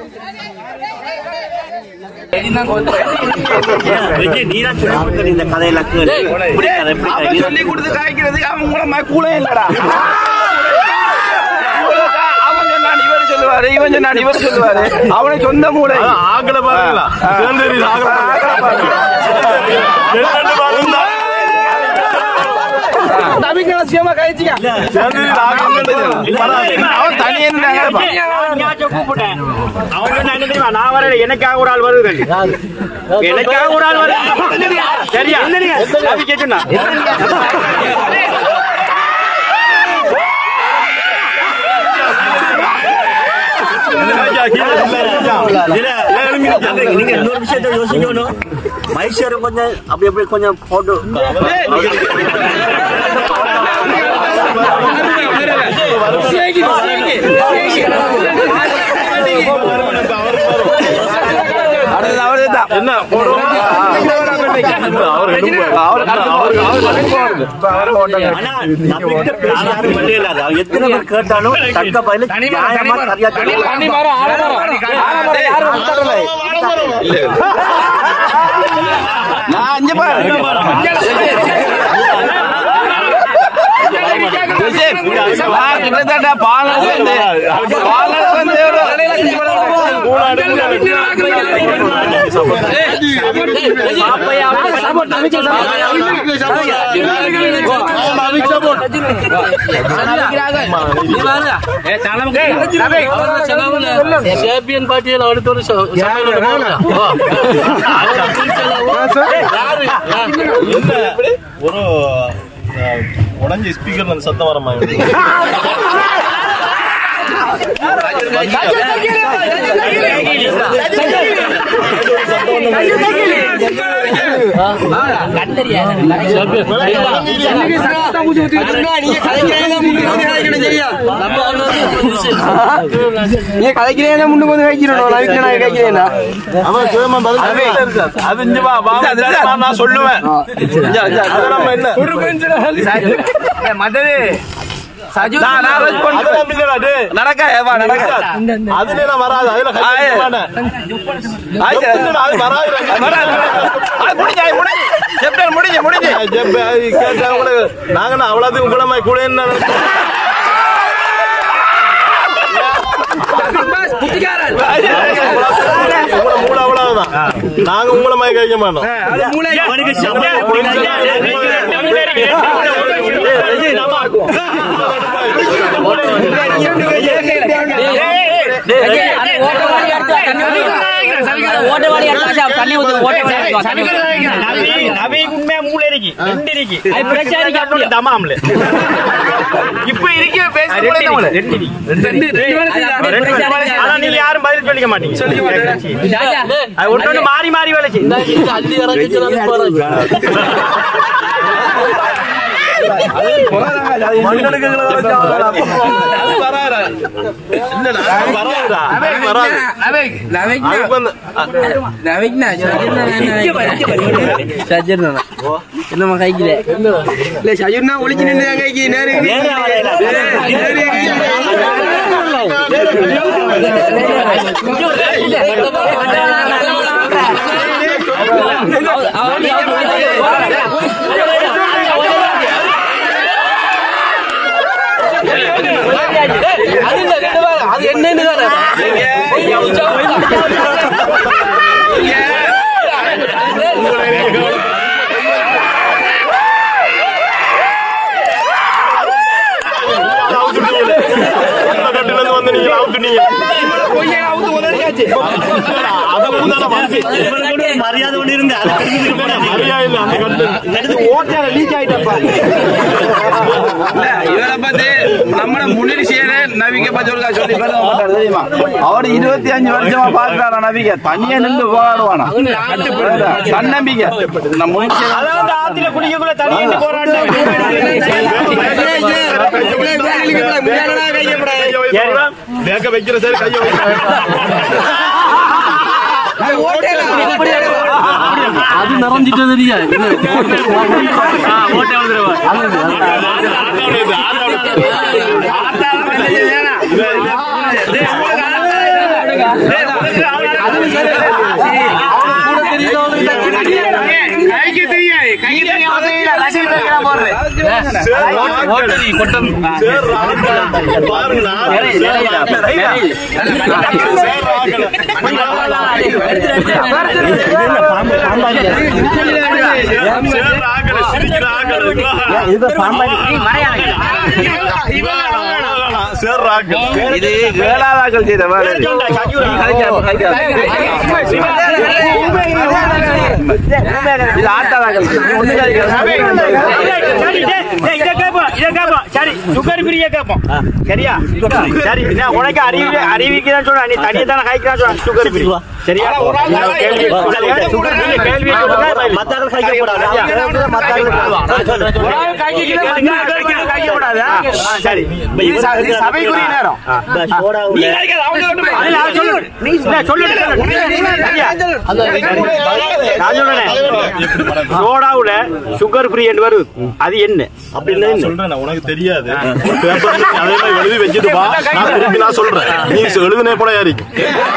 விஜய் நீ தான் சொல்லி கொடுத்த இந்த கதையெல்லாம் கேளு இப்படி கதை இப்படி கதை நீ தான் சொல்லி கொடுத்து காய்க்கிறதுக்கு அவன் கூட மக்கூலே இல்லடா அவன் சொன்னான் இவர் சொல்லுவாரு இவன் சொன்னான் இவர் சொல்லுவாரு அவனை சொந்த மூளை ஆக்கட பாருங்களா சேர்ந்து ஆக்கட நபிக்கலாசியமா கழிச்சிக்க அவன் தனியே நின்றாங்க ஞாபகம் கூப்பிட்டேன் அவன் சொன்னா என்ன தெரியுமா நான் வரல எனக்காக ஒரு ஆள் வருது எனக்காக ஒரு ஆள் வருது சரியா நபி கேட்டுனா நீங்க இன்னொரு விஷயத்த யோசிக்கணும் மைசூர் கொஞ்சம் அப்படி அப்படி கொஞ்சம் போட்டு அடுத்தது அவரு தான் என்ன போடுவோம் ஆனா நபிகிட்ட பேசாத வழியே இல்லாத. அவன் எத்தனை பேர் கேட்டாலும் தக்க பதில நியாயமா சரியா சொல்லணும். நான் அஞ்சு பாரு கிட்டத்தட்ட பாலர் வந்து பாலர் வந்து சேப்பியன் பாட்டியில் அடுத்த ஒரு ச- சமையலோட போகலாம். ஒரு அஹ், உடைஞ்ச ஸ்பீக்கர் சத்தம் வர மாதிரி நீ கதைக்கிறேன் முன்னுக்கு வந்து வைக்கிறோம் நவிக்க நான் கைக்கிறேன் அவன் சுயமா பதில் அது இங்க வா வா நான் நான் சொல்லுவேன் அது நம்ம என்ன மதது நான் நான் arrest அது பண்றேன். நம்ம இல்லடா, டேய். நடக்க வா நடக்க அதுல எல்லாம் வராது அதுல கை ஆ, ஏ. வைக்க மாட்டேன். ஆயிடுச்சு. எப்படிடா, அது வராது வராது. அது முடிஞ்சு அது முடிஞ்சு செப்டல் முடிஞ்சு முடிஞ்சு ஜெப்ப, அது கேட்டா உங்களுக்கு நாங்க என்ன அவ்வளவுக்கு கூட மாதிரி கூட என்ன உங்கள மூளை அவ்வளவுதான் நாங்க உங்களை மாதிரி கேட்க மாட்டோம் அவனுக்கு சம்பளம் இப்ப இருக்க பேசுறது ஆனா நீங்க யாரும் பதில் சொல்லிக்க மாட்டீங்க சொல்லிக்க மாட்டீங்க அது ஒன்று ஒன்று மாறி மாறி வேலை செய்யும் இந்த அள்ளி இறங்கிச்சு நான் போறேன். மண்ணுக்கு அது வராது இல்லடா, அது வராதுடா. அது வராது. அதுக்கு வந்து என்னமா கைக்கல இல்ல சஜுர்னா ஒளிச்சு நின்று கைக்கு நேரு அது என்னன்னு தானே அந்த கட்டுல இருந்து வந்து நீங்க அவுத்துனீங்க. அது பூந்தான வந்து. மரியாதை ஒன்று இருந்து அதை தெரிஞ்சுக்க போறாங்க. மரியாதை இல்ல, அந்த கட்டு. இவரை பத்தி நம்மட முன்னாடி செய்யற நவிக்க பத்தி ஒரு சொல்லி பேச மாட்டாரு தெரியுமா அவர் இருபத்தி அஞ்சு வருஷமா பாக்குறாரா நவிக்க தனியா நின்று போராடுவானா தன்னம்பிக்கை நம்ம முன்னாடி அதான் அந்த ஆத்துல குடிக்கக்குள்ள தண்ணி இட்டு போறான்னு ஏறுவா? வேக வைக்கிற சரி கையை அது நிறைஞ்சிட்டு தெரியா ஆ, ஓட்டை வந்துருவா. கைக்கு தெரியாது கைக்கு தெரியாது ரசிகர் தெரியாம போடுறேன் இது கேளாதாக்கள் செய்த வேலை இது. இது ஆட்டாதாக்கள் செய்த. ஒண்ணு சரி, டேய், டேய், இதை கேட்போம், இதை கேட்போம். சரி, சுகர் பிரிய கேட்போம். சரியா? சரி, நான் உனக்கு அறிவி- அறிவிக்கிறேன்னு சொல்றேன். நீ தனியா தானே காய்க்கிறான்னு சொல்றேன், சுகர் பிரி. சரியா? கேள்வி சுகர் பிரிய கேள்வியை சொல்லுங்க. ஒரு ஆள் காய்க்கிறது, மத்த ஆள் காய்க்கக்கூடாது, ஆ? ஆ, சரி. இது ச- இது சபைக்குரிய நேரம். நீ காய்க்காத, அவங்க மட்டும் போய். இல்ல, அவன் சொல்லு. நீ இல்ல, சொல்லு, சொல்லு. சரியா? நான் சொல்றேன் சோடாவுல சுகர் ஃப்ரீ என்று வருது அது என்ன அப்படின்னு சொல்றேன் உனக்கு தெரியாது பேப்பர்ல அதே மாதிரி எழுதி வச்சுட்டு வா நான் திருப்பி நான் சொல்றேன் நீ எழுதுனே போல யாரிக்கும்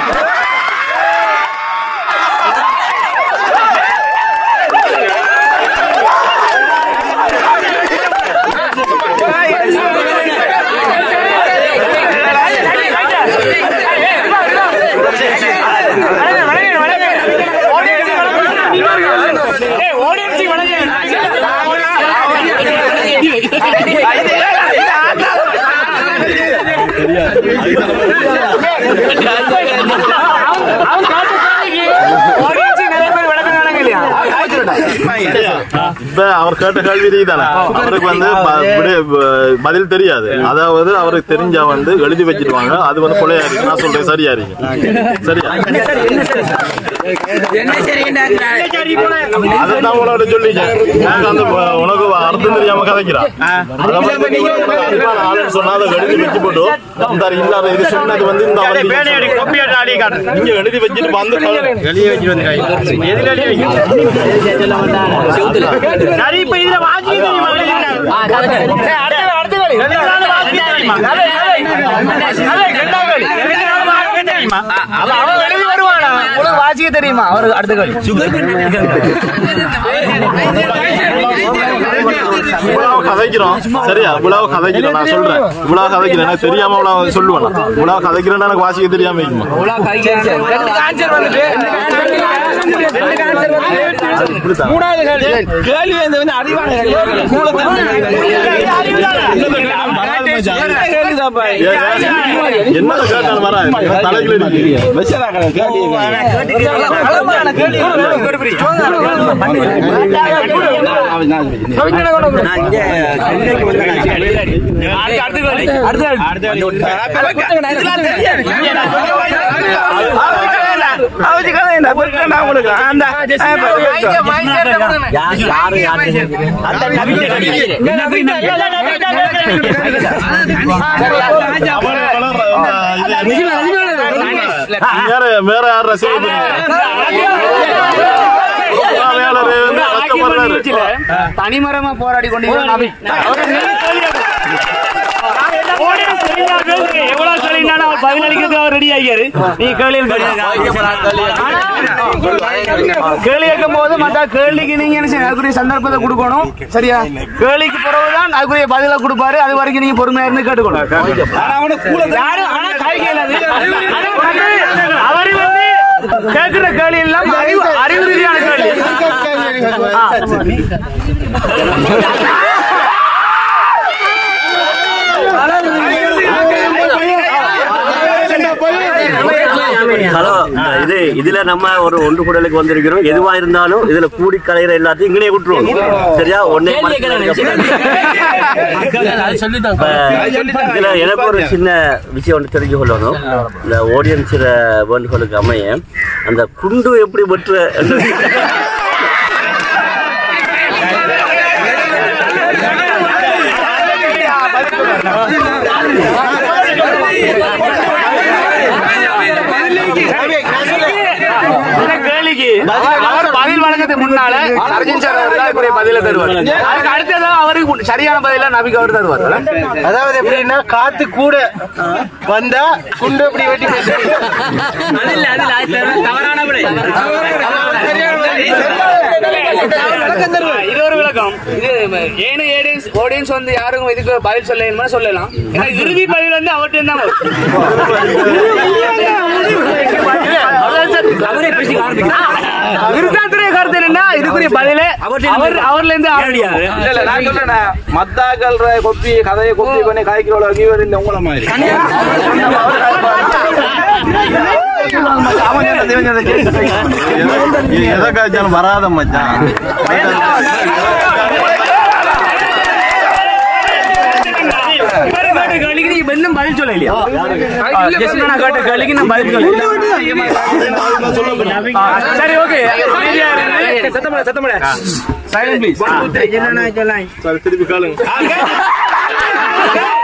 இப்ப அவர் கேட்ட கேள்வி தானே அவருக்கு வந்து ப- விடு- ப- பதில் தெரியாது அதாவது அவருக்கு தெரிஞ்சா வந்து எழுதி வச்சிருவாங்க அது வந்து கொலையா இருக்கு நான் சொல்றேன் சரியா இருக்கு சரியா அதான் உனோட சொல்லிட்டேன் நான் அந்த உ- உனக்கு அர்த்தம் தெரியாம கதைக்கிறான் அதை வந்து நீ வந்து உனக்கு அறிவான ஆளுன்னு சொன்னா அதை எழுதி வச்சு போட்டு இந்த இல்லாத இது சொன்னது வந்து இந்த அவன் பேனை எடு, கொப்பி எடுத்து அடி காட்டு. நீங்க எழுதி வச்சுட்டு வந்து வெளியே வச்சுட்டு வந்து கை. எதுல எழுதி வைக்க? சரி, இப்ப இதுல வாசிக்க தெரியுமா? சரி, அடுத்த- அடுத்த கேள்வி. ரெண்டு நாள் வாசிக்க தெரியுமா? கதை, கதை. கதை, ரெண்டாவது கேள்வி. ரெண்டு நாள் வாசிக்க தெரியுமா? அவன் அவன் எழுதி வருவானா? உனக்கு வாசிக்க தெரியுமா அவருக்கு அடுத்த கேள்வி இவ்வளவு கதைக்கிறோம் சரியா இவ்வளவு கதைக்கிறேன் நான் சொல்றேன் இவ்வளவு கதைக்கிறேன் எனக்கு தெரியாம இவ்வளவு சொல்லுவேன் நான். இவ்வளவு கதைக்கிறேன்னு எனக்கு வாசிக்க தெரியாம இருக்குமா கேள்வி வந்து வந்து அறிவான கேள்வி. கேள்விதாப்பா. என்ன கேட்டாலும் வர தலைகளை வெச்சதாக்கடா கேள்வி. அவிச்சு கதை என்ன? கொடுக்கண்டா உங்களுக்கு. அந்த, ஆ, வேற வேற யார் ரசிகர் தனிமரமா போராடி கொண்டிருக்கிற நபி எவ்வளவு சொல்லினாலும் அவர் பதில் அளிக்கிறதுக்கு அவர் ரெடி ஆகியாரு நீ கேள்வி கேள்வி கேட்கும் போது மற்ற கேள்விக்கு நீங்க என்ன செய்யணும்? அதுக்குரிய சந்தர்ப்பத்தை கொடுக்கணும் சரியா கேள்விக்கு பிறகுதான் அதுக்குரிய பதில கொடுப்பாரு அது வரைக்கும் நீங்க பொறுமையா இருந்து கேட்டுக்கணும் யாரும் ஆனா காய் கேளாது அவரு வந்து கேட்கிற கேள்வி எல்லாம் அறிவு அறிவு ரீதியான கேள்வி ஹலோ இது இதுல நம்ம ஒரு ஒன்று கூடலுக்கு வந்திருக்கிறோம் எதுவா இருந்தாலும் இதுல கூடி கலையிற எல்லாத்தையும் இங்கனே விட்டுருவோம் சரியா ஒன்னே இதுல எனக்கு ஒரு சின்ன விஷயம் ஒன்று தெரிஞ்சு கொள்ளணும் இந்த ஆடியன்ஸில் வேண்டுகோளுக்கு அமைய அந்த குண்டு எப்படி வெட்டுற இந்த கேள்விக்கு அவர் பதில் வழங்க அரசாங்கத்துக்கு முன்னால அர்ஜுன் சார் அவர்கள் அதுக்குரிய பதில தருவார் அதுக்கு அடுத்ததா அவருக்கு சரியான பதில நபிக்கு அவர் தருவார் அதாவது எப்படின்னா காத்து கூட வந்தா குண்டு அப்படி வெட்டி பேசுறது இது ஒரு விளக்கம் இது ஏனு ஆடியன்ஸ் ஆடியன்ஸ் வந்து யாருக்கும் இதுக்கு பதில் சொல்லணுமா சொல்லலாம் ஏன்னா இறுதி பதில் வந்து அவர்கிட்ட தான் வரும் விருத்தாத்துறை கருத்து என்னன்னா இதுக்குரிய பதிலே அவர் அவர்ல இருந்து ஆரம்பிக்கும். இல்ல இல்ல நான் சொல்றேன் மத்தாக்கள் கொப்பி கதையை கொப்பி பண்ணி காய்க்கிறோம் இவர் இல்ல உங்கள மாதிரி அவன் என்ன தெரிஞ்சதை கேட்டு எதை காய்ச்சாலும் வராத மச்சான் இவரு கேட்ட கேள்விக்கு நீங்க இன்னும் பதில் சொல்ல இல்லையா ஜெஸ்ட் நான் கேட்ட கேள்விக்கு நான் பதில் சொல்ல சரி ஓகே சத்தமட சத்தமட சைலண்ட் ப்ளீஸ் சரி திருப்பி கேளுங்க